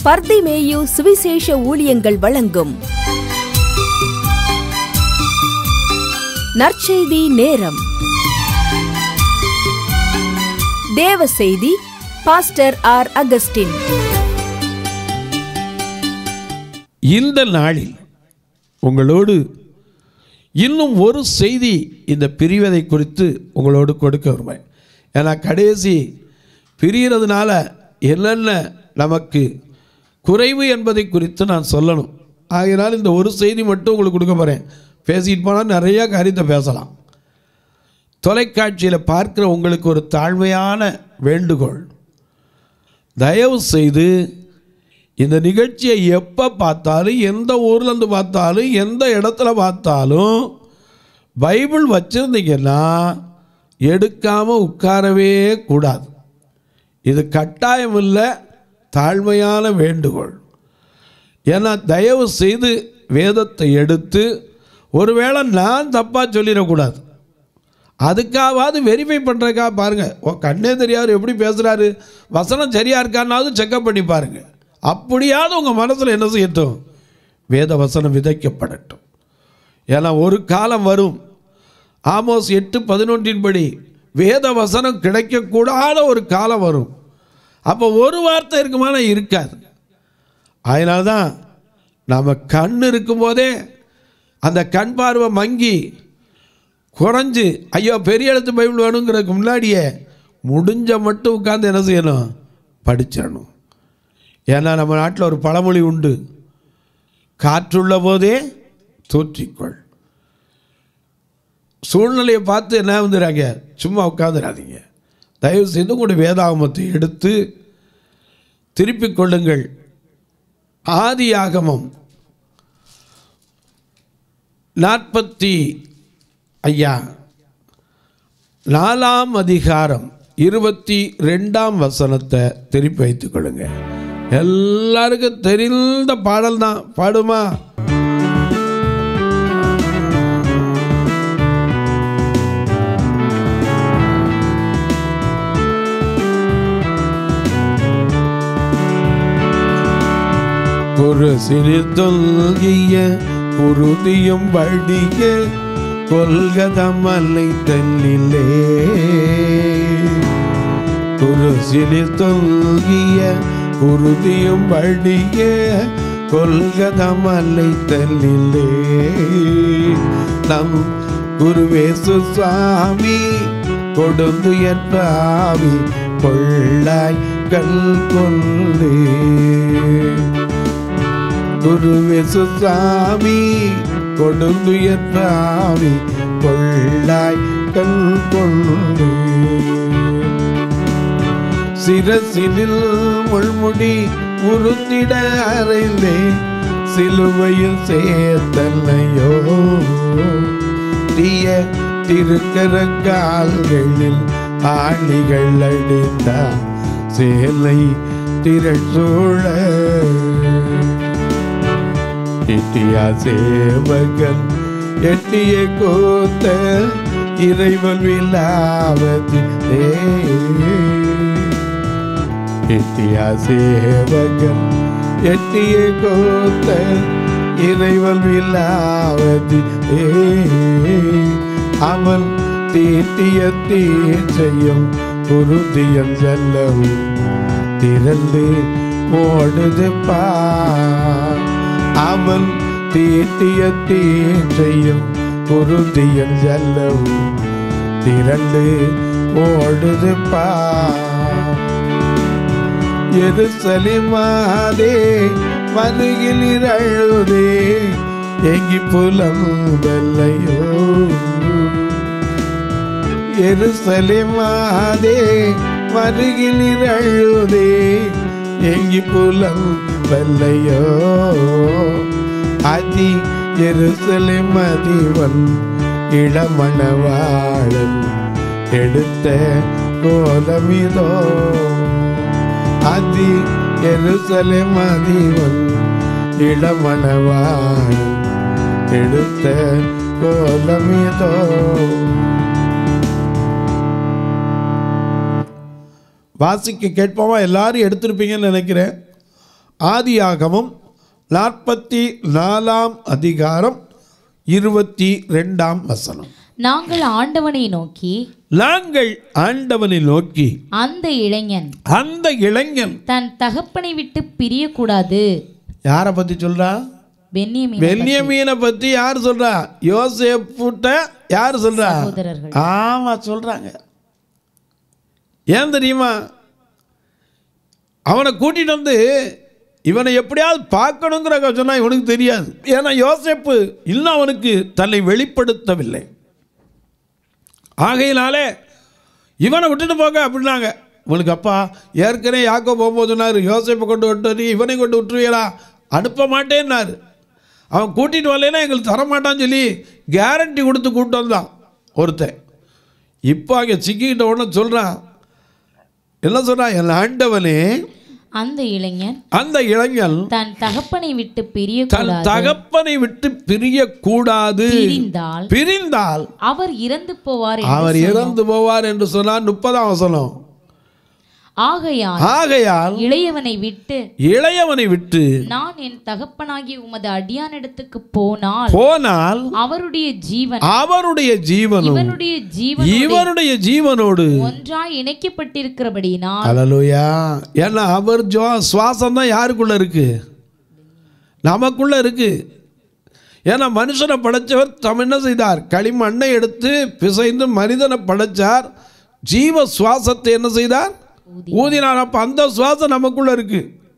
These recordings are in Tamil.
பர்திமேயு சுவிசேஷ ஊழியங்கள் வழங்கும் நற்செய்தி நேரம் தேவ செய்தி பாஸ்டர் ஆர் அகஸ்டின் இந்த நாளில் உங்களோடு இன்னும் ஒரு செய்தி இந்த பிரிவதை குறித்து உங்களோடு கொடுக்க வருவேன் ஏன்னா கடைசி பிரிகிறதுனால என்னென்ன நமக்கு குறைவு என்பதை குறித்து நான் சொல்லணும் ஆகையினால் இந்த ஒரு செய்தி மட்டும் உங்களுக்கு கொடுக்க போகிறேன் பேசிட்டு போனால் நிறைய காரியத்தை பேசலாம் தொலைக்காட்சியில் பார்க்குற உங்களுக்கு ஒரு தாழ்மையான வேண்டுகோள் தயவு செய்து இந்த நிகழ்ச்சியை எப்போ பார்த்தாலும் எந்த ஊர்லேருந்து பார்த்தாலும் எந்த இடத்துல பார்த்தாலும் பைபிள் வச்சுருந்தீங்கன்னா எடுக்காமல் உட்காரவே கூடாது இது கட்டாயம் இல்லை தாழ்மையான வேண்டுகோள் ஏன்னா தயவு செய்து வேதத்தை எடுத்து ஒருவேளை நான் தப்பாக சொல்லிடக்கூடாது அதுக்காவது வெரிஃபை பண்ணுறதுக்காக பாருங்கள் ஓ கண்ணே தெரியாது எப்படி பேசுகிறாரு வசனம் சரியாக இருக்கான்னாவது செக்கப் பண்ணி பாருங்கள் அப்படியாவது உங்கள் மனசில் என்ன செய்யட்டும் வேத வசனம் விதைக்கப்படட்டும் ஏன்னா ஒரு காலம் வரும் ஆமோஸ் எட்டு பதினொன்றின்படி வேத வசனம் கிடைக்கக்கூடாத ஒரு காலம் வரும் அப்போ ஒரு வார்த்தை இருக்குமான இருக்காது அதனால தான் நாம் கண் இருக்கும்போதே அந்த கண் பார்வை மங்கி குறைஞ்சு ஐயோ பெரிய எழுத்து பைபிள் வேணுங்கிறதுக்கு முன்னாடியே முடிஞ்ச மட்டும் உட்காந்து என்ன செய்யணும் படிச்சிடணும் ஏன்னா நம்ம நாட்டில் ஒரு பழமொழி உண்டு காற்றுள்ள போதே தூற்றிக்கொள் சூழ்நிலையை பார்த்து என்ன வந்துடுறாங்க சும்மா உட்காந்துடாதீங்க தயவு செய்து உங்களுடைய வேதாகமத்தை எடுத்து திருப்பிக் கொள்ளுங்கள் ஆதி ஆகமம் நாற்பத்தி ஐயா நாலாம் அதிகாரம் இருபத்தி ரெண்டாம் வசனத்தை திருப்பி வைத்துக் கொள்ளுங்க எல்லாருக்கும் தெரிந்த பாடல் தான் பாடுமா ஒரு சிறு தொல்கிய குருதியும் வடிய கொல்கதமலை தன்னிலே ஒரு சிறு தொல்கிய குருதியும் வடிய கொல்கதமலை தன்னிலே நம் குருவேசு சுவாமி கொடுந்து என்றாவி கொள்ளாய் கல் கொள்ளே குருவேசு சாமி கொடுந்துயர்ந்தாவி கொள்ளாய் கண் கொண்டு சிரசினில் முள்முடி உருத்திட அறைந்தே சிலுவையில் சேர்த்தல்லையோ தீய திருக்கர கால்களில் ஆணிகள் அடித்தார் சேலை திரட்சூழ எட்டியா சேவகன் எட்டிய கோத்த இறைவன் விழாவது எட்டியா சேவகன் எட்டிய கோத்த இறைவன் விழாவது அவன் தீட்டிய தீச்சையும் குருதியம் செல்லவும் திறந்து ஓடுது பார் அவன் தீட்டிய தீற்றையும் குருதியும் செல்லவும் திரண்டு ஓடுது பா எருசலிமாதே மருகில் அழுதே எங்கி புலம் வெள்ளையோ எருசலிமாதே மருகில் அழுதே எங்கி புலம் வெள்ளையோ அதி எருசலேம் அதிவன் இளமணவாளன் எடுத்த கோலமிதோ அதி எருசலேம் அதிவன் இளமணவாளன் எடுத்த கோலமிதோ வாசிக்க கேட்போமா எல்லாரும் எடுத்திருப்பீங்கன்னு நினைக்கிறேன் ஆதியாகமம் நாற்பத்தி நாலாம் அதிகாரம் இருபத்தி ரெண்டாம் வசனம் நாங்கள் ஆண்டவனை நோக்கி நாங்கள் ஆண்டவனை நோக்கி அந்த இளைஞன் அந்த இளைஞன் தன் தகப்பனை விட்டு பிரியக்கூடாது யாரை பற்றி சொல்றா பென்யமீன் பென்யமீனை பற்றி யார் சொல்றா யோசேப்புட்ட யார் சொல்றா சகோதரர்கள் ஆமா சொல்றாங்க ஏன் தெரியுமா அவனை கூட்டிட்டு வந்து இவனை எப்படியாவது பார்க்கணுங்கிற சொன்னா இவனுக்கு தெரியாது ஏன்னா யோசேப்பு இன்னும் அவனுக்கு தன்னை வெளிப்படுத்தவில்லை ஆகையினாலே இவனை விட்டுட்டு போக அப்படின்னாங்க இவனுக்கு அப்பா ஏற்கனவே யாக்கோ போகும்போது சொன்னார் யோசேப்பை கொண்டு விட்டு இவனை கொண்டு விட்டுருவியடா அனுப்ப மாட்டேன்னாரு அவன் கூட்டிகிட்டு வரலைன்னா எங்களுக்கு தர மாட்டான்னு சொல்லி கேரண்டி கொடுத்து கூப்பிட்டு வந்தான் ஒருத்தன் இப்போ அங்கே சிக்கிக்கிட்ட உடனே சொல்கிறான் என்ன சொல்கிறான் என் ஆண்டவனே அந்த இளைஞன் அந்த இளைஞன் தன் தகப்பனை விட்டு தன் பிரியக்கூடாது தகப்பனை விட்டு பிரியக்கூடாது பிரிந்தால் பிரிந்தால் அவர் இறந்து போவார் என்று அவர் இறந்து போவார் என்று சொன்னார் முப்பதாம் வசனம் ஆகையால் ஆகையால் இளையவனை விட்டு இளையவனை விட்டு நான் என் தகப்பனாகிய உமது அடியானிடத்துக்கு போனால் போனால் அவருடைய ஜீவன் அவருடைய ஜீவனும் இவனுடைய ஜீவன் இவருடைய ஜீவனோடு ஒன்றாய் இணைக்கப்பட்டிருக்கிறபடியினால் அலலுயா ஏன்னா அவர் ஜோ சுவாசம் தான் யாருக்குள்ள இருக்கு நமக்குள்ள இருக்கு ஏன்னா மனுஷனை படைச்சவர் தம் என்ன செய்தார் களிமண்ணை எடுத்து பிசைந்து மனிதனை படைச்சார் ஜீவ சுவாசத்தை என்ன செய்தார் ஊதினார் அப்போ அந்த சுவாசம் நமக்குள்ள இருக்கு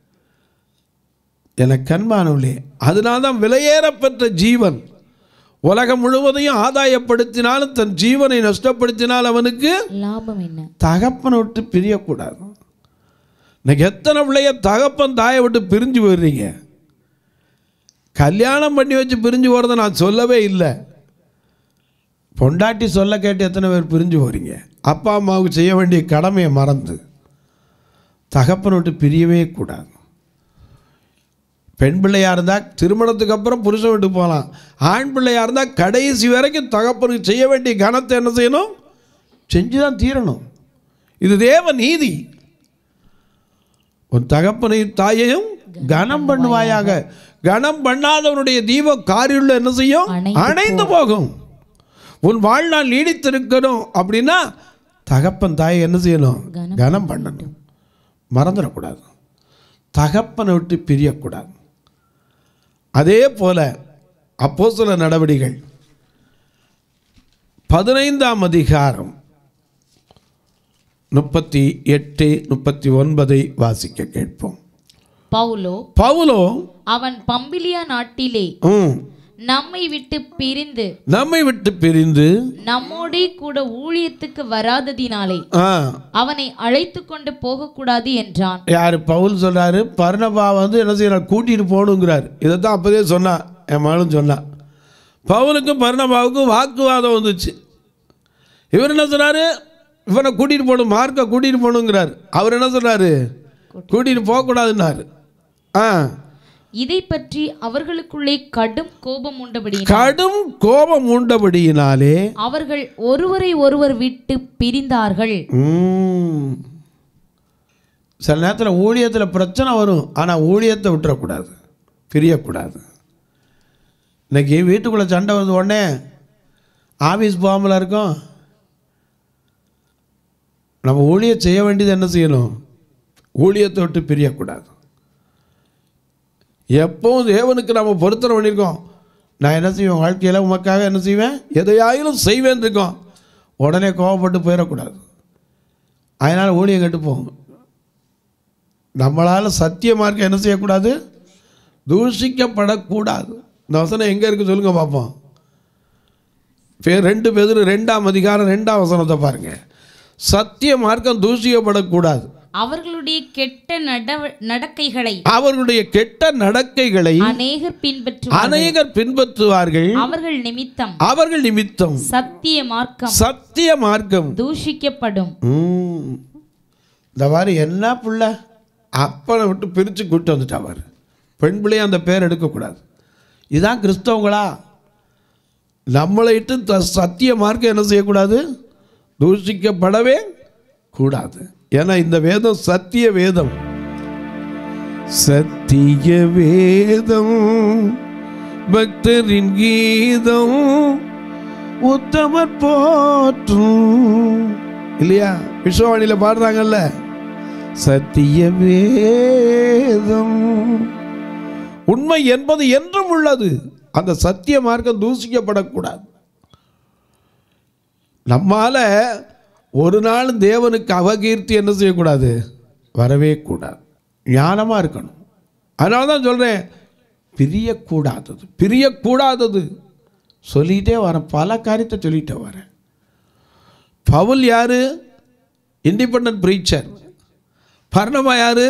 என கண்மானவளே அதனால தான் விலையேறப்பெற்ற ஜீவன் உலகம் முழுவதையும் ஆதாயப்படுத்தினாலும் தன் ஜீவனை நஷ்டப்படுத்தினால் அவனுக்கு லாபம் என்ன தகப்பனை விட்டு பிரியக்கூடாது இன்னைக்கு எத்தனை பிள்ளைய தகப்பன் தாயை விட்டு பிரிஞ்சு போயிடுறீங்க கல்யாணம் பண்ணி வச்சு பிரிஞ்சு போகிறத நான் சொல்லவே இல்லை பொண்டாட்டி சொல்ல கேட்டு எத்தனை பேர் பிரிஞ்சு போகிறீங்க அப்பா அம்மாவுக்கு செய்ய வேண்டிய கடமையை மறந்து தகப்பனை விட்டு பிரியவே கூடாது பெண் பிள்ளையாக இருந்தால் திருமணத்துக்கு அப்புறம் புருஷன் விட்டு போகலாம் ஆண் பிள்ளையாக இருந்தால் கடைசி வரைக்கும் தகப்பனுக்கு செய்ய வேண்டிய கணத்தை என்ன செய்யணும் செஞ்சு தான் தீரணும் இது தேவ நீதி உன் தகப்பனையும் தாயையும் கனம் பண்ணுவாயாக கனம் பண்ணாதவனுடைய தீப காரியுள்ள என்ன செய்யும் அணைந்து அணைந்து போகும் உன் வாழ்நாள் நீடித்திருக்கணும் அப்படின்னா தகப்பன் தாயை என்ன செய்யணும் கனம் கனம் பண்ணணும் மறந்துடக்கூடாது தகப்பனை விட்டு பிரியக்கூடாது அதே போல அப்போ சில நடவடிகள் பதினைந்தாம் அதிகாரம் முப்பத்தி எட்டு முப்பத்தி ஒன்பதை வாசிக்க கேட்போம் பவுலோ பவுலோ அவன் பம்பிலியா நாட்டிலே ம், நம்மை விட்டு பிரிந்து நம்மை விட்டு பிரிந்து நம்மோடே கூட ஊழியத்துக்கு வராததினாலே ஆ, அவனை அழைத்து கொண்டு போகக்கூடாது என்றான் யார் பவுல் சொல்றாரு பர்ணபா வந்து என்ன செய்யறார் கூட்டிட்டு போகணுங்கிறார் இதைத்தான் அப்போதே சொன்னான் என் மகளும் சொன்னான் பவுலுக்கும் பர்ணபாவுக்கும் வாக்குவாதம் வந்துச்சு இவர் என்ன சொன்னாரு இவனை கூட்டிட்டு போகணும் மார்க்கை கூட்டிட்டு போகணுங்கிறார் அவர் என்ன சொன்னாரு கூட்டிட்டு போகக்கூடாதுன்னாரு ஆ இதை பற்றி அவர்களுக்குள்ளே கடும் கோபம் உண்டபடி கடும் கோபம் உண்டபடியினாலே அவர்கள் ஒருவரை ஒருவர் விட்டு பிரிந்தார்கள் ம். சில நேரத்தில் ஊழியத்தில் பிரச்சனை வரும் ஆனால் ஊழியத்தை விட்டுறக்கூடாது பிரியக்கூடாது இன்னைக்கு வீட்டுக்குள்ளே சண்டை வந்து உடனே ஆஃபீஸ் போகாமல இருக்கோம் நம்ம ஊழியம் செய்ய வேண்டியது என்ன செய்யணும் ஊழியத்தை விட்டு பிரியக்கூடாது எப்பவும் தேவனுக்கு நம்ம பொருத்தனை பண்ணியிருக்கோம் நான் என்ன செய்வேன் வாழ்க்கையில் உமக்காக என்ன செய்வேன் எதையாயிலும் செய்வேன் இருக்கோம் உடனே கோவப்பட்டு போயிடக்கூடாது அதனால் ஊழியம் கெட்டு போகும் நம்மளால் சத்திய மார்க்கம் என்ன செய்யக்கூடாது தூஷிக்கப்படக்கூடாது இந்த வசனம் எங்கே இருக்குது சொல்லுங்கள் பார்ப்போம் பேர் ரெண்டு பேர் ரெண்டாம் அதிகாரம் ரெண்டாம் வசனத்தை பாருங்கள் சத்திய மார்க்கம் தூஷிக்கப்படக்கூடாது அவர்களுடைய கெட்ட நடவ நடக்கைகளை அவர்களுடைய கெட்ட நடக்கைகளை அநேகர் பின்பற்று அநேகர் பின்பற்றுவார்கள் அவர்கள் நிமித்தம் அவர்கள் நிமித்தம் சத்திய மார்க்கம் சத்திய மார்க்கம் தூஷிக்கப்படும் ம். இந்த மாதிரி என்ன புள்ள அப்பனை விட்டு பிரித்து கூட்டு வந்துட்டா பாரு பெண் பிள்ளையை அந்த பேர் எடுக்கக்கூடாது இதான் கிறிஸ்தவங்களா நம்மளை இட்டு த சத்திய மார்க்கம் என்ன செய்யக்கூடாது தூஷிக்கப்படவே கூடாது ஏன்னா இந்த வேதம் சத்திய வேதம் சத்திய வேதம் பக்தரின் கீதம் உத்தமர் போற்றும் இல்லையா விஸ்வவாணியில பாடுறாங்கல்ல சத்திய வேதம் உண்மை என்பது என்றும் உள்ளது அந்த சத்திய மார்க்கம் தூசிக்கப்படக்கூடாது நம்மால ஒரு நாள் தேவனுக்கு அவகீர்த்தி என்ன செய்யக்கூடாது வரவே கூடாது ஞானமாக இருக்கணும் அதனால தான் சொல்கிறேன் பிரியக்கூடாதது பிரியக்கூடாதது சொல்லிகிட்டே வரேன் பல காரியத்தை சொல்லிகிட்டே வரேன் பவுல் யாரு இண்டிபெண்ட் ப்ரீச்சர் பர்ணமா யாரு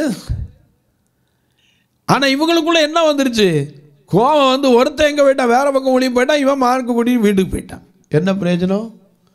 ஆனால் இவங்களுக்குள்ள என்ன வந்துருச்சு கோவம் வந்து ஒருத்தன் எங்கே போயிட்டான் வேற பக்கம் ஒளியும் போயிட்டான் இவன் மார்க்கு கூட்டிட்டு வீட்டுக்கு போயிட்டான் என்ன பிரயோஜனம்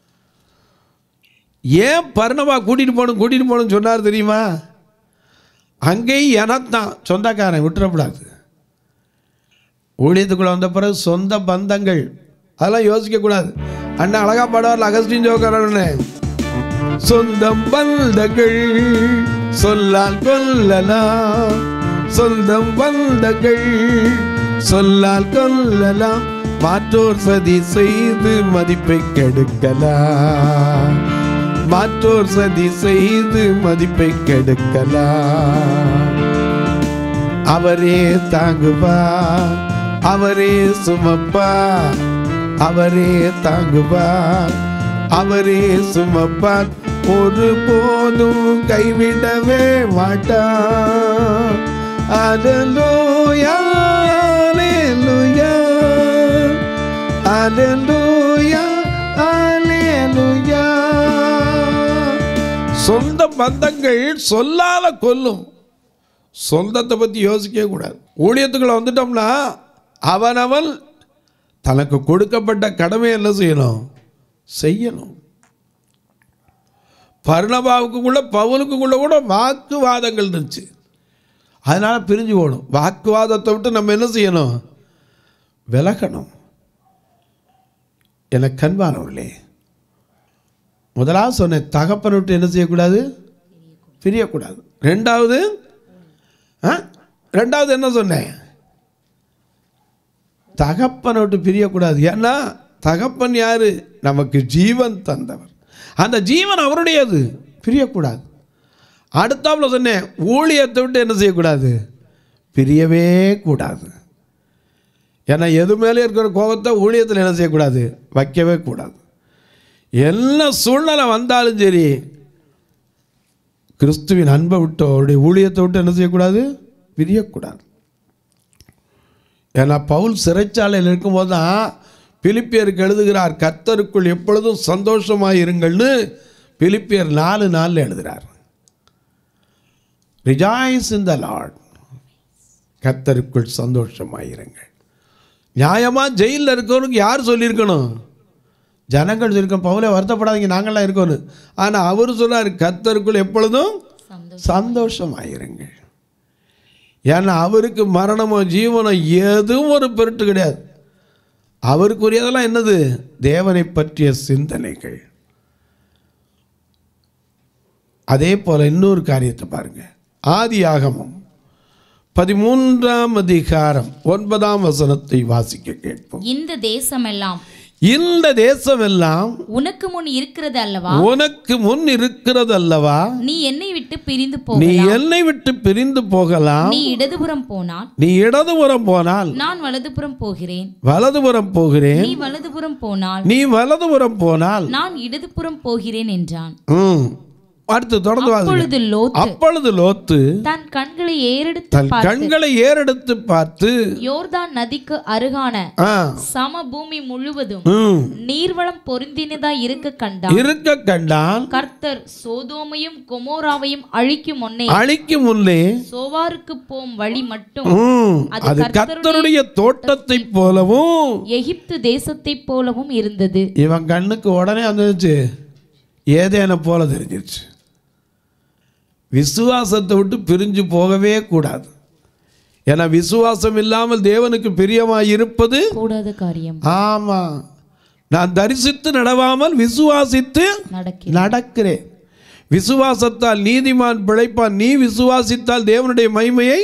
ஏன் பர்ணமா கூட்டிகிட்டு போகணும் கூட்டிகிட்டு போகணும்னு சொன்னார் தெரியுமா அங்கேயும் எனத்தான் சொந்தக்காரன் விட்டுறக்கூடாது ஊழியத்துக்குள்ள வந்த பிறகு சொந்த பந்தங்கள் அதெல்லாம் யோசிக்கக்கூடாது அண்ணன் அழகா பாடுவார் அகஸ்டின் ஜோக்கரன்னு சொந்தம் பந்தங்கள் சொல்லால் கொல்லலாம் சொந்தம் பந்தங்கள் சொல்லால் கொல்லலாம் மாற்றோர் சதி செய்து மதிப்பை கெடுக்கலாம் மாற்றோர் சதி செய்து மதிப்பை கெடுக்கலாம் அவரே தாங்குவார் அவரே சுமப்பார் அவரே தாங்குவார் அவரே சுமப்பார் ஒரு போதும் கைவிடவே மாட்டார் அலலூயா அலேலுயா அலலூயா அலேலுயா சொந்த பந்தங்கள் சொல்லால கொல்லும் சொந்தத்தை பற்றி யோசிக்கவே கூடாது ஊழியத்துக்குள்ள வந்துட்டோம்னா அவனவன் தனக்கு கொடுக்கப்பட்ட கடமை என்ன செய்யணும் செய்யணும் பர்ணபாவுக்குள்ள பவுலுக்குள்ள கூட வாக்குவாதங்கள் இருந்துச்சு அதனால பிரிஞ்சு போகணும் வாக்குவாதத்தை விட்டு நம்ம என்ன செய்யணும் விலகணும் எனக்கு கண்பானவர்களே முதலாவது சொன்னேன் தகப்பனை விட்டு என்ன செய்யக்கூடாது பிரியக்கூடாது ரெண்டாவது ஆ? ரெண்டாவது என்ன சொன்னேன் தகப்பனை விட்டு பிரியக்கூடாது ஏன்னா தகப்பன் யாரு நமக்கு ஜீவன் தந்தவர் அந்த ஜீவன் அவருடையது பிரியக்கூடாது அடுத்தாப்புல சொன்னேன் ஊழியத்தை விட்டு என்ன செய்யக்கூடாது பிரியவே கூடாது ஏன்னா எது மேலே இருக்கிற கோபத்தை ஊழியத்தில் என்ன செய்யக்கூடாது வைக்கவே கூடாது என்ன சூழ்நிலை வந்தாலும் சரி கிறிஸ்துவின் அன்பை விட்டு அவருடைய ஊழியத்தை விட்டு என்ன செய்யக்கூடாது பிரியக்கூடாது ஏன்னா பவுல் சிறைச்சாலையில் இருக்கும்போது தான் பிலிப்பியருக்கு எழுதுகிறார் கர்த்தருக்குள் எப்பொழுதும் சந்தோஷமாக இருங்கள்னு பிலிப்பியர் நாலு நாளில் எழுதுகிறார் ரிஜாய்ஸ் இன் த லார்ட் கர்த்தருக்குள் சந்தோஷமாக இருங்கள் நியாயமாக ஜெயிலில் இருக்கவனுக்கு யார் சொல்லியிருக்கணும் ஜனங்கள் சொல்லியிருக்கோம் பவுலே வருத்தப்படாதீங்க நாங்களாம் இருக்கோன்னு ஆனால் அவர் சொன்னார் கர்த்தருக்குள் எப்பொழுதும் சந்தோஷமாயிருங்கள் ஏன்னா அவருக்கு மரணமோ ஜீவனோ எதுவும் ஒரு பொருட்டு கிடையாது அவருக்குரியதெல்லாம் என்னது தேவனை பற்றிய சிந்தனைகள் அதே போல இன்னொரு காரியத்தை பாருங்க ஆதி ஆகமம் பதிமூன்றாம் அதிகாரம் ஒன்பதாம் வசனத்தை வாசிக்க கேட்போம் இந்த தேசமெல்லாம் இந்த தேசமெல்லாம் உனக்கு முன் இருக்கிறது அல்லவா உனக்கு முன் இருக்கிறது அல்லவா நீ என்னை விட்டு பிரிந்து நீ போ என்னை விட்டு பிரிந்து போகலாம் நீ இடதுபுறம் போனால் நீ இடதுபுறம் போனால் நான் வலதுபுறம் போகிறேன் வலதுபுறம் போகிறேன் நீ வலதுபுறம் போனால் நீ வலதுபுறம் போனால் நான் இடதுபுறம் போகிறேன் என்றான் ம். அடுத்து தொடர்ந்து வாசிங்க. அப்பொழுது லோத் அப்பொழுது லோத்து தன் கண்களை ஏறெடுத்து தன் பார்த்து கண்களை ஏறெடுத்து பார்த்து யோர்தான் நதிக்கு அருகான ஆ, சம பூமி முழுவதும் ம், நீர்வளம் பொருந்தினதா இருக்க கண்டான் இருக்க கண்டான் கர்த்தர் சோதோமையும் கொமோராவையும் அழிக்கும் முன்னே அழிக்கும் முன்னே சோவாருக்கு போம் வழி மட்டும் ம், அது அது கர்த்தருடைய தோட்டத்தை போலவும் எகிப்து தேசத்தைப் போலவும் இருந்தது இவன் கண்ணுக்கு உடனே வந்துச்சு ஏதேன போல தெரிஞ்சிருச்சு விசுவாசத்தை விட்டு பிரிஞ்சு போகவே கூடாது ஏன்னா விசுவாசம் இல்லாமல் தேவனுக்கு பிரியமாய் இருப்பது கூடாத காரியம் ஆமாம் நான் தரிசித்து நடவாமல் விசுவாசித்து நடக்க நடக்கிறேன் விசுவாசத்தால் நீதிமான் பிழைப்பான் நீ விசுவாசித்தால் தேவனுடைய மகிமையை காண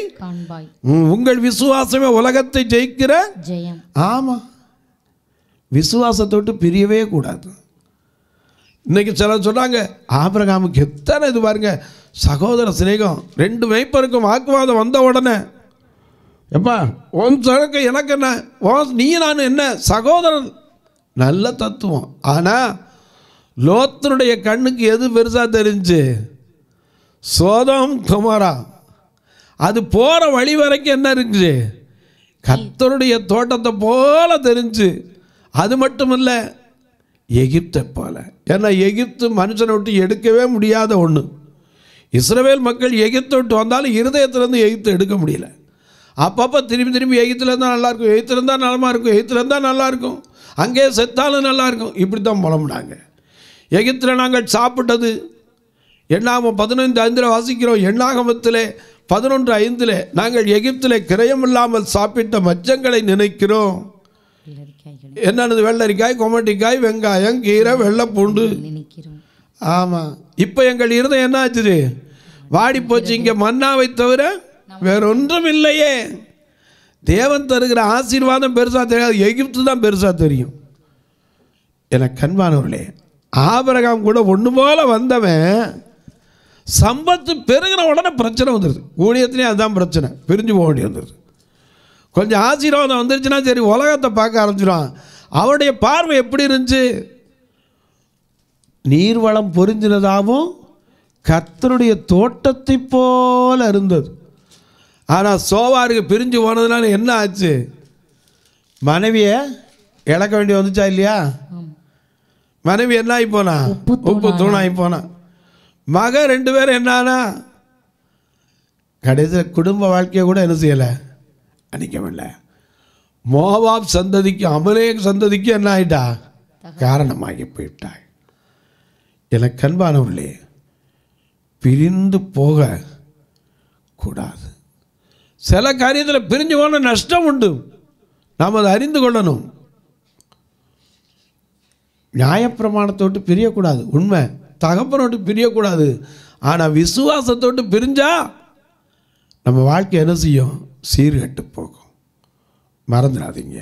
என்பாய் உம், உங்கள் விசுவாசமே உலகத்தை ஜெயிக்கிற ஜெயம் ஆமாம் விசுவாசத்தை விட்டு பிரியவே கூடாது இன்னைக்கு சிலர் சொன்னாங்க ஆபிரகாமுக்கு எத்தனை இது பாருங்க சகோதர சிநேகம் ரெண்டு மெய்ப்பருக்கும் வாக்குவாதம் வந்த உடனே எப்பா உன் சரக்கு எனக்கு என்ன உன் நீ நான் என்ன சகோதரன் நல்ல தத்துவம் ஆனால் லோத்தனுடைய கண்ணுக்கு எது பெருசாக தெரிஞ்சு சோதம் குமாரா அது போகிற வழி வரைக்கும் என்ன இருக்குது கத்தருடைய தோட்டத்தை போல தெரிஞ்சு அது மட்டும் இல்லை எகிப்தை போல ஏன்னா எகிப்து மனுஷனை விட்டு எடுக்கவே முடியாத ஒன்று இஸ்ரவேல் மக்கள் எகிப்தை விட்டு வந்தாலும் இருதயத்திலேருந்து எகிப்தை எடுக்க முடியல அப்பப்போ திரும்பி திரும்பி எகிப்துல இருந்தால் நல்லாயிருக்கும் எகிப்துல இருந்தால் நலமாக இருக்கும் எகிப்துல இருந்தால் நல்லாயிருக்கும் அங்கேயே செத்தாலும் நல்லாயிருக்கும் இப்படி தான் புலம்புனாங்க எகிப்தில் நாங்கள் சாப்பிட்டது எண்ணாகம் பதினைந்து ஐந்தில் வாசிக்கிறோம் எண்ணாகமத்திலே பதினொன்று ஐந்தில் நாங்கள் எகிப்திலே கிரயம் இல்லாமல் சாப்பிட்ட மச்சங்களை நினைக்கிறோம் வெள்ளரிக்காய்களை என்னது வெள்ளரிக்காய் கொமட்டிக்காய் வெங்காயம் கீரை வெள்ளைப்பூண்டு நினைக்கிறோம் ஆமாம் இப்போ எங்கள் இருதயம் என்ன ஆச்சுது வாடி போச்சு இங்கே மன்னாவை தவிர வேற ஒன்றும் இல்லையே தேவன் தருகிற ஆசீர்வாதம் பெருசாக தெரியாது எகிப்து தான் பெருசாக தெரியும் எனக்கு கண்பானவர்களே ஆபரகாம் கூட ஒன்று போல வந்தவன் சம்பத்து பெருகின உடனே பிரச்சனை வந்துடுது ஊழியத்துலேயும் அதுதான் பிரச்சனை பிரிஞ்சு போக வேண்டி வந்துடுது கொஞ்சம் ஆசீர்வாதம் வந்துருச்சுன்னா சரி உலகத்தை பார்க்க ஆரம்பிச்சிடும் அவருடைய பார்வை எப்படி இருந்துச்சு நீர்வளம் பொருந்தினதாகவும் கர்த்தருடைய தோட்டத்தைப் போல இருந்தது ஆனால் சோவாருக்கு பிரிஞ்சு போனதுனால என்ன ஆச்சு மனைவியை இழக்க வேண்டி வந்துச்சா இல்லையா ஆம். மனைவி என்ன ஆகி போனா உப்பு உப்பு தூணாகி போனா மக ரெண்டு பேரும் என்னானா கடைசியில் குடும்ப வாழ்க்கையை கூட என்ன செய்யலை அணிக்கவில்ல மோவாப் சந்ததிக்கு அமலேக் சந்ததிக்கு என்ன ஆயிட்டா காரணமாகி போயிட்டாய் எனக்கு அன்பானவர்களே பிரிந்து போக கூடாது சில காரியத்தில் பிரிஞ்சு போன நஷ்டம் உண்டு நாம் அதை அறிந்து கொள்ளணும் நியாயப்பிரமாணத்தோட்டு பிரியக்கூடாது உண்மை தகப்பனோட்டு பிரியக்கூடாது ஆனால் விசுவாசத்தோட்டு பிரிஞ்சா நம்ம வாழ்க்கை என்ன செய்யும் சீர்கெட்டு போகும் மறந்துடாதீங்க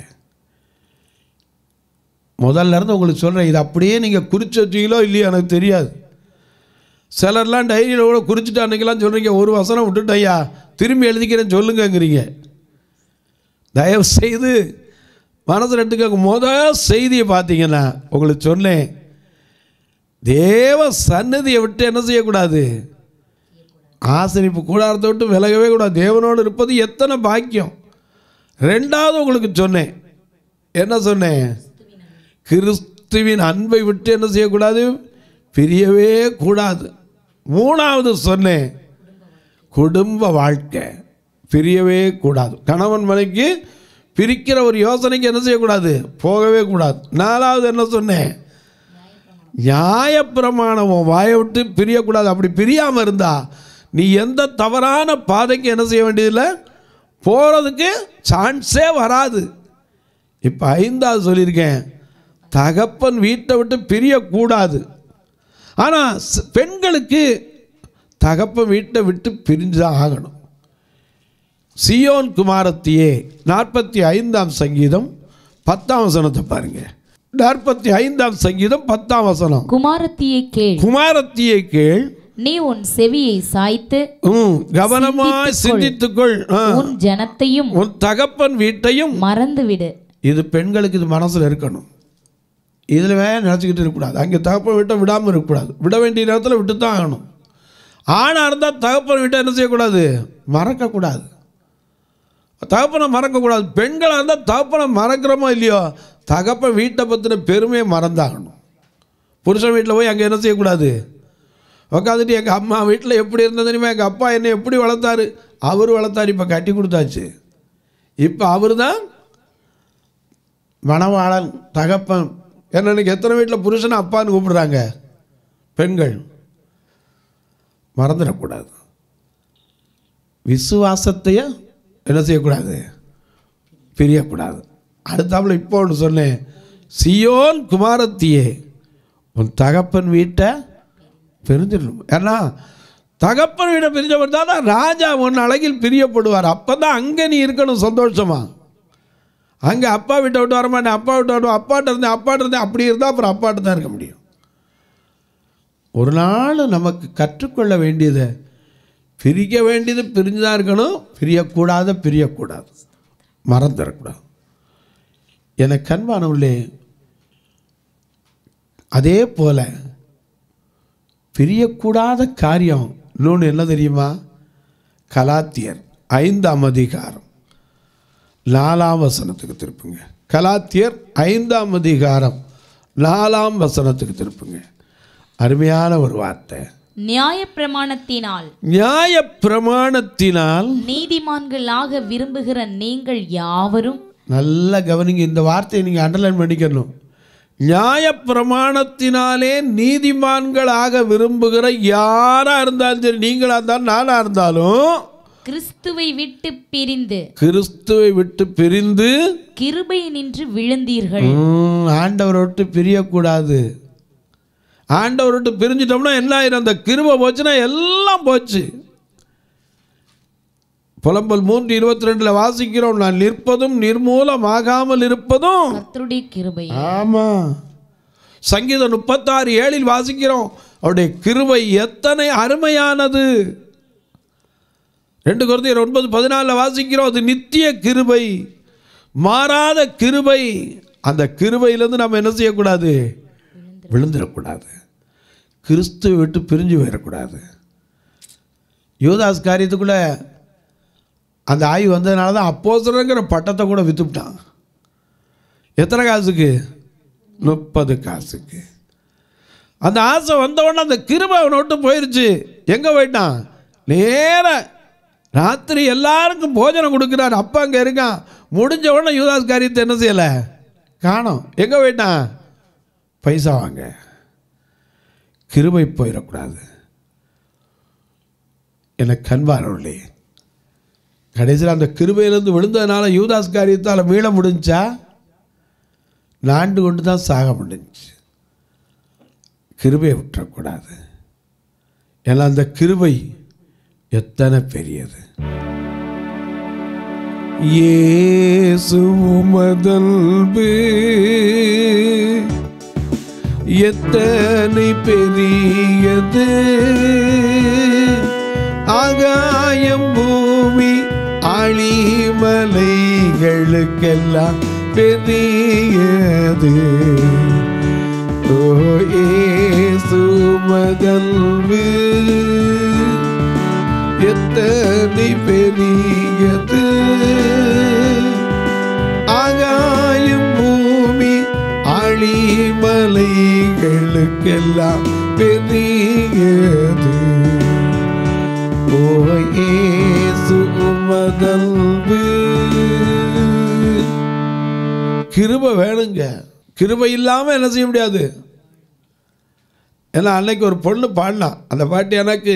முதல்ல இருந்து உங்களுக்கு சொல்கிறேன் இது அப்படியே நீங்கள் குறித்து வச்சீங்களோ இல்லையோ எனக்கு தெரியாது சிலர்லாம் டைரியில் கூட குறிச்சிட்டு அன்றைக்கெல்லாம் சொல்கிறீங்க ஒரு வசனம் விட்டுட்டய்யா திரும்பி எழுதிக்கிறேன் சொல்லுங்கங்கிறீங்க தயவு செய்து மனசில் எடுத்துக்க முத செய்தியை பார்த்தீங்கன்னா உங்களுக்கு சொன்னேன் தேவ சன்னதியை விட்டு என்ன செய்யக்கூடாது ஆசிரிப்பு கூடாரத்தை விட்டு விலகவே கூடாது தேவனோடு இருப்பது எத்தனை பாக்கியம் ரெண்டாவது உங்களுக்கு சொன்னேன் என்ன சொன்னேன் கிறிஸ்துவின் அன்பை விட்டு என்ன செய்யக்கூடாது பிரியவே கூடாது மூணாவது சொன்னேன் குடும்ப வாழ்க்கை பிரியவே கூடாது கணவன் மனைக்கு பிரிக்கிற ஒரு யோசனைக்கு என்ன செய்யக்கூடாது போகவே கூடாது நாலாவது என்ன சொன்னேன் நியாயப்பிரமாணம் உன் வாயை விட்டு பிரியக்கூடாது அப்படி பிரியாமல் இருந்தா நீ எந்த தவறான பாதைக்கு என்ன செய்ய வேண்டியதில்லை போகிறதுக்கு சான்ஸே வராது இப்போ ஐந்தாவது சொல்லியிருக்கேன் தகப்பன் வீட்டை விட்டு பிரியக்கூடாது ஆனால் பெண்களுக்கு தகப்பன் வீட்டை விட்டு பிரிஞ்சு தான் ஆகணும் சியோன் குமாரத்தியே நாற்பத்தி ஐந்தாம் சங்கீதம் பத்தாம் வசனத்தை பாருங்க நாற்பத்தி ஐந்தாம் சங்கீதம் பத்தாம் வசனம் குமாரத்தியை கேள் குமாரத்தியை கேள் நீ உன் செவியை சாய்த்து ம், கவனமாய் சிந்தித்துக்கொள் ஆ. உன் ஜனத்தையும் உன் தகப்பன் வீட்டையும் மறந்துவிடு இது பெண்களுக்கு இது மனசில் இருக்கணும் இதில் வேற நினச்சிக்கிட்டு இருக்கக்கூடாது அங்கே தகப்பன் வீட்டை விடாமல் இருக்கக்கூடாது விட வேண்டிய நேரத்தில் விட்டு தான் ஆகணும் ஆணாக இருந்தால் தகப்பன் வீட்டை என்ன செய்யக்கூடாது மறக்கக்கூடாது தகப்பனை மறக்கக்கூடாது பெண்களாக இருந்தால் தகப்பனை மறக்கிறோமோ இல்லையோ தகப்பன் வீட்டை பற்றின பெருமையை மறந்தாகணும் புருஷன் வீட்டில் போய் அங்கே என்ன செய்யக்கூடாது உட்காந்துட்டு எங்கள் அம்மா வீட்டில் எப்படி இருந்தது தெரியுமா எங்கள் அப்பா என்னை எப்படி வளர்த்தாரு அவர் வளர்த்தாரு இப்போ கட்டி கொடுத்தாச்சு இப்போ அவர் தான் மணவாளன் தகப்பன் என்ன இன்னைக்கு எத்தனை வீட்டில் புருஷனை அப்பான்னு கூப்பிடுறாங்க பெண்கள் மறந்துடக்கூடாது விசுவாசத்தைய என்ன செய்யக்கூடாது பிரியக்கூடாது அடுத்தாப்புல இப்போ ஒன்று சொன்னேன் சியோன் குமாரத்தியே உன் தகப்பன் வீட்டை பிரிஞ்சிடணும் ஏன்னா தகப்பன் விட பிரிஞ்சவர் தான் ராஜா உன் அழகில் பிரியப்படுவார் அப்போ தான் அங்கே நீ இருக்கணும் சந்தோஷமா அங்கே அப்பா விட்ட விட்டு வர மாட்டேன் அப்பா விட்டு வருவோம் அப்பாட்ட இருந்தேன் அப்பாட்ட இருந்தேன் அப்படி இருந்தால் அப்புறம் அப்பாட்ட தான் இருக்க முடியும் ஒரு நாள் நமக்கு கற்றுக்கொள்ள வேண்டியதை பிரிக்க வேண்டியது பிரிஞ்சு தான் இருக்கணும் பிரியக்கூடாத பிரியக்கூடாது மறந்துடக்கூடாது எனக்கு கண்பானவர்களே அதே போல பிரியக்கூடாத காரியம் இன்னொன்று என்ன தெரியுமா கலாத்தியர் ஐந்தாம் அதிகாரம் நாலாம் வசனத்துக்கு திருப்புங்க கலாத்தியர் ஐந்தாம் அதிகாரம் நாலாம் வசனத்துக்கு திருப்புங்க அருமையான ஒரு வார்த்தை நியாயப்பிரமாணத்தினால் நியாய பிரமாணத்தினால் நீதிமான்களாக விரும்புகிற நீங்கள் யாவரும் நல்லா கவனிங்க இந்த வார்த்தையை நீங்கள் அண்டர்லைன் பண்ணிக்கணும் நியாய பிரமாணத்தினாலே நீதிமான்களாக விரும்புகிற யாராக இருந்தாலும் சரி நீங்களாக இருந்தாலும் நானாக இருந்தாலும் கிறிஸ்துவை விட்டு பிரிந்து கிறிஸ்துவை விட்டு பிரிந்து கிருபை நின்று விழுந்தீர்கள் ம், ஆண்டவரை விட்டு பிரியக்கூடாது ஆண்டவரை விட்டு பிரிஞ்சிட்டோம்னா என்ன ஆயிரும் அந்த கிருபை போச்சுன்னா எல்லாம் போச்சு புலம்பல் மூன்று இருபத்தி ரெண்டில் வாசிக்கிறோம் நான் நிற்பதும் நிர்மூலமாகாமல் இருப்பதும் கர்த்தருடைய கிருபை ஆமா சங்கீதம் முப்பத்தாறு ஏழில் வாசிக்கிறோம் அவருடைய கிருபை எத்தனை அருமையானது ரெண்டு குழந்தையர் ஒன்பது பதினாலில் வாசிக்கிறோம் அது நித்திய கிருபை மாறாத கிருபை அந்த கிருபையிலேருந்து நம்ம என்ன செய்யக்கூடாது விழுந்துடக்கூடாது கிறிஸ்துவை விட்டு பிரிஞ்சு போயிடக்கூடாது யூதாஸ் காரியத்துக்குள்ளே அந்த ஆய்வு வந்ததுனால தான் அப்போசரங்கிற பட்டத்தை கூட விற்றுவிட்டான் எத்தனை காசுக்கு முப்பது காசுக்கு அந்த ஆசை வந்த உடனே அந்த கிருபை அவனை விட்டு போயிருச்சு எங்கே போயிட்டான் நேர ராத்திரி எல்லாருக்கும் போஜனம் கொடுக்குறாரு அப்பா அங்கே இருக்கான் முடிஞ்ச உடனே யூதாஸ் காரியத்தை என்ன செய்யலை காணோம் எங்கே போயிட்டான் பைசா வாங்க கிருபை போயிடக்கூடாது எனக்கு கண்பாரவர்களே கடைசியில் அந்த கிருபையிலேருந்து விழுந்ததுனால யூதாஸ் காரியத்தால் மீள முடிஞ்சா நாண்டு கொண்டு தான் சாக முடிஞ்சுச்சு கிருபையை விட்டுறக்கூடாது ஏன்னா அந்த கிருபை எத்தனை பெரியது இயேசு உமதல்பு எத்தனை பெரியது ஆகாயம் பூமி அழிமலைகளுக்கெல்லாம் பெரியது ஓ இயேசு மதல்வு எத்தனை பெரியது ஆகாயம் பூமி அழிமலைகளுக்கெல்லாம் பெரியது ஓ இயேசு உமதல்வு கிருபை வேணுங்க கிருபை இல்லாமல் என்ன செய்ய முடியாது ஏன்னா அன்னைக்கு ஒரு பொண்ணு பாடினான் அந்த பாட்டு எனக்கு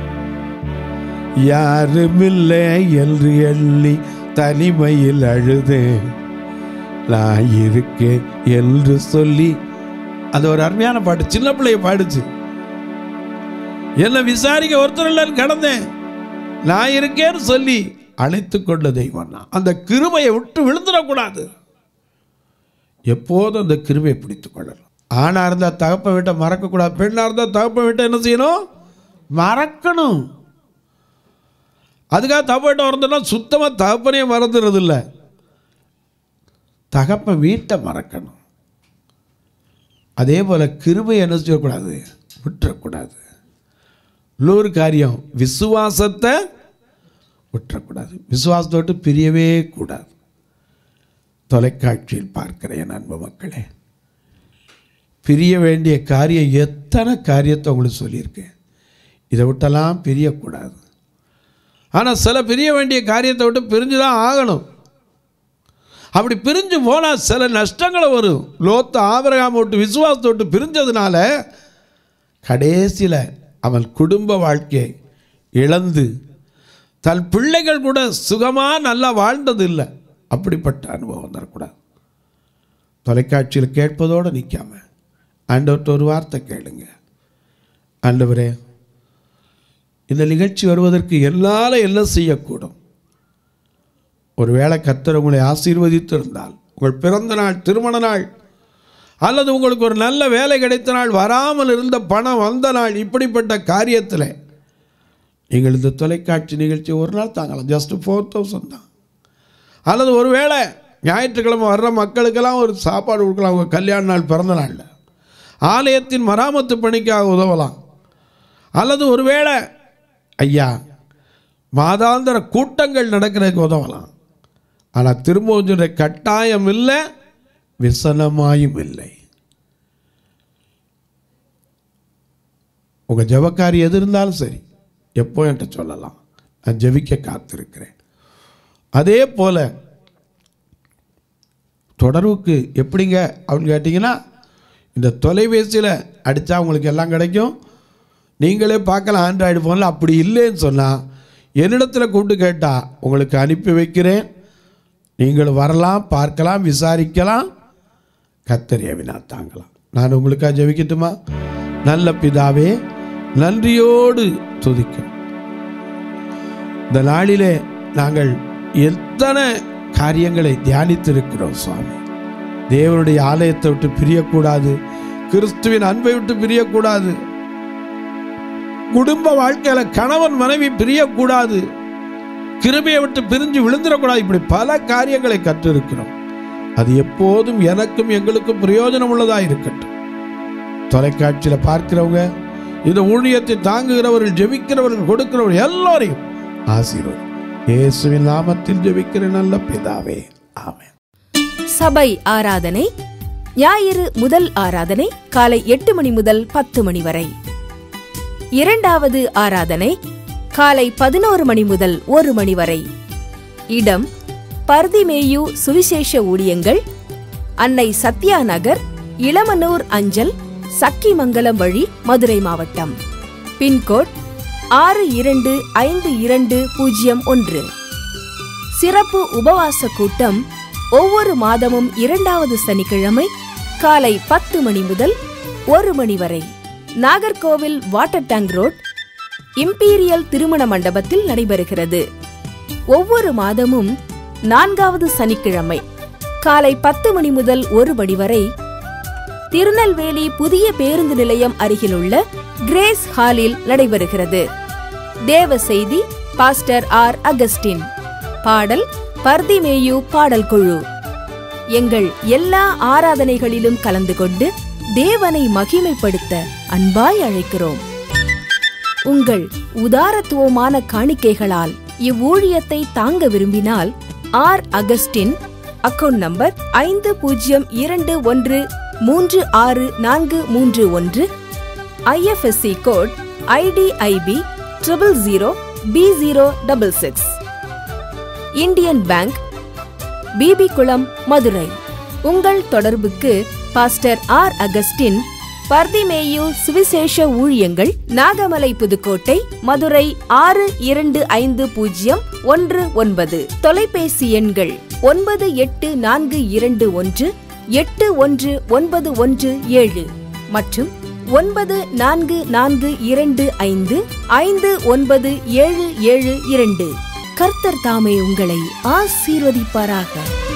யாருமில்லை என்று எண்ணி தனிமையில் அழுதேன் நான் இருக்கேன் என்று சொல்லி அது ஒரு அருமையான பாட்டு சின்ன பிள்ளைய பாடுச்சு என்னை விசாரிக்க ஒருத்தர் இல்லைன்னு கடந்தேன் நான் இருக்கேன்னு சொல்லி அழைத்து கொண்ட தெய்வம் நான். அந்த கிருபையை விட்டு விழுந்துடக்கூடாது எப்போதும் அந்த கிருபையை பிடித்து கொள்ளணும் ஆணாக இருந்தால் தகப்ப வீட்டை மறக்கக்கூடாது பெண்ணாக இருந்தால் தகப்ப வீட்டை என்ன செய்யணும் மறக்கணும் அதுக்காக தகப்பட்ட மறந்துனா சுத்தமாக தகப்பனையே மறந்துடுறது இல்லை தகப்ப வீட்டை மறக்கணும் அதே போல் கிருபை என்ன செய்யக்கூடாது விட்டுறக்கூடாது இன்னொரு காரியம் விசுவாசத்தை விட்டுறக்கூடாது விசுவாசத்தை விட்டு பிரியவே கூடாது தொலைக்காட்சியில் பார்க்கிற என் அன்பு மக்களே பிரிய வேண்டிய காரியம் எத்தனை காரியத்தை உங்களுக்கு சொல்லியிருக்கேன் இதை விட்டெல்லாம் பிரியக்கூடாது ஆனால் சில பிரிய வேண்டிய காரியத்தை விட்டு பிரிஞ்சு தான் ஆகணும் அப்படி பிரிஞ்சு போனால் சில நஷ்டங்களை வரும் லோத்த ஆபரகாம விட்டு விசுவாசத்தை விட்டு பிரிஞ்சதுனால கடைசியில் அவன் குடும்ப வாழ்க்கையை இழந்து தன் பிள்ளைகள் கூட சுகமாக நல்லா வாழ்ந்தது இல்லை அப்படிப்பட்ட அனுபவம் தரக்கூடாது தொலைக்காட்சியில் கேட்பதோடு நிற்காம ஆண்டவர்கிட்ட ஒரு வார்த்தை கேளுங்க ஆண்டவரே இந்த நிகழ்ச்சி வருவதற்கு என்னால் என்ன செய்யக்கூடும் ஒருவேளை கர்த்தர் உங்களை ஆசீர்வதித்து இருந்தால் உங்கள் பிறந்த நாள் திருமண நாள் அல்லது உங்களுக்கு ஒரு நல்ல வேலை கிடைத்த நாள் வராமல் இருந்த பணம் வந்த நாள் இப்படிப்பட்ட காரியத்தில் நீங்கள் இந்த தொலைக்காட்சி நிகழ்ச்சி ஒரு நாள் தாங்கலாம் ஜஸ்ட் ஃபோர் தௌசண்ட் தான் அல்லது ஒருவேளை ஞாயிற்றுக்கிழமை வர்ற மக்களுக்கெல்லாம் ஒரு சாப்பாடு கொடுக்கலாம் அவங்க கல்யாண நாள் பிறந்த நாளில் ஆலயத்தின் மராமத்து பணிக்காக உதவலாம் அல்லது ஒருவேளை ஐயா மாதாந்திர கூட்டங்கள் நடக்கிறதுக்கு உதவலாம் ஆனால் திரும்பவும் சொல்ற கட்டாயம் இல்லை விசனமாயும் இல்லை உங்கள் ஜெபக்காரி எது இருந்தாலும் சரி எப்போ என்கிட்ட சொல்லலாம் நான் ஜெபிக்க காத்திருக்கிறேன் அதே போல் தொடர்புக்கு எப்படிங்க அப்படின்னு கேட்டிங்கன்னா இந்த தொலைபேசியில் அடித்தா உங்களுக்கு எல்லாம் கிடைக்கும் நீங்களே பார்க்கலாம் ஆண்ட்ராய்டு ஃபோனில் அப்படி இல்லைன்னு சொன்னால் என்னிடத்தில் கூப்பிட்டு கேட்டால் உங்களுக்கு அனுப்பி வைக்கிறேன் நீங்கள் வரலாம் பார்க்கலாம் விசாரிக்கலாம் கத்தரிய வினா தாங்கலாம் நான் உங்களுக்காக ஜெபிக்கட்டுமா நல்ல பிதாவே நன்றியோடு துதிக்கிறேன் இந்த நாளிலே நாங்கள் எத்தனை காரியங்களை தியானித்திருக்கிறோம் சுவாமி தேவனுடைய ஆலயத்தை விட்டு பிரியக்கூடாது கிறிஸ்துவின் அன்பை விட்டு பிரியக்கூடாது குடும்ப வாழ்க்கையில கணவன் மனைவி பிரியக்கூடாது கிருபையை விட்டு பிரிஞ்சு விழுந்துடக்கூடாது இப்படி பல காரியங்களை கற்றிருக்கிறோம் அது எப்போதும் எனக்கும் எங்களுக்கும் பிரயோஜனம் உள்ளதா இருக்கட்டும் தொலைக்காட்சியில் பார்க்கிறவங்க இந்த ஊழியத்தை தாங்குகிறவர்கள் ஜெபிக்கிறவர்கள் கொடுக்கிறவர்கள் எல்லோரையும் ஆசீர்வதி இயேசுவின் நாமத்தில் ஜெபிக்கிற நல்ல பிதாவே ஆமென் சபை ஆராதனை ஞாயிறு முதல் ஆராதனை காலை எட்டு மணி முதல் பத்து மணி வரை இரண்டாவது ஆராதனை காலை பதினோரு மணி முதல் ஒரு மணி வரை இடம் பர்திமேயு சுவிசேஷ ஊழியங்கள் அன்னை சத்யா நகர் இளமனூர் அஞ்சல் சக்கிமங்கலம் வழி மதுரை மாவட்டம் பின்கோட் ஆறு இரண்டு ஐந்து இரண்டு பூஜ்ஜியம் ஒன்று சிறப்பு உபவாச கூட்டம் ஒவ்வொரு மாதமும் இரண்டாவது சனிக்கிழமை காலை பத்து மணி முதல் ஒரு மணி வரை Nagercoil water tank road imperial திருமண மண்டபத்தில் நடைபெறுகிறது ஒவ்வொரு மாதமும் நான்காவது சனிக்கிழமை காலை பத்து மணி முதல் ஒரு மணி வரை திருநெல்வேலி புதிய பேருந்து நிலையம் அருகிலுள்ள கிரேஸ் ஹாலில் நடைபெறுகிறது தேவ செய்தி பாஸ்டர் ஆர் அகஸ்டின் பாடல் பர்திமேயு பாடல் குழு எங்கள் எல்லா ஆராதனைகளிலும் கலந்து கொண்டு தேவனை மகிமைப்படுத்த அன்பாய் அழைக்கிறோம் உங்கள் உதாரத்துவமான காணிக்கைகளால் இவ்வூழியத்தை தாங்க விரும்பினால் ஆர் அகஸ்டின் அக்கவுண்ட் நம்பர் ஐந்து பூஜ்ஜியம் இரண்டு ஒன்று மூன்று ஆறு நான்கு மூன்று ஒன்று IFSC code IDIB triple zero P zero double six Indian bank BB Kulam Madurai உங்கள் தொடர்புக்கு பாஸ்டர் ஆர் அகஸ்டின் பர்திமேயு சுவிசேஷ ஊழியங்கள் நாகமலை புதுக்கோட்டை மதுரை ஆறு இரண்டு ஐந்து பூஜ்ஜியம் ஒன்று ஒன்பது தொலைபேசி எண்கள் ஒன்பது எட்டு நான்கு இரண்டு ஒன்று எட்டு ஒன்று ஒன்பது ஒன்று ஏழு மற்றும் ஒன்பது நான்கு நான்கு இரண்டு ஐந்து ஐந்து ஒன்பது ஏழு ஏழு இரண்டு கர்த்தர் தாமே உங்களை ஆசீர்வதிப்பாராக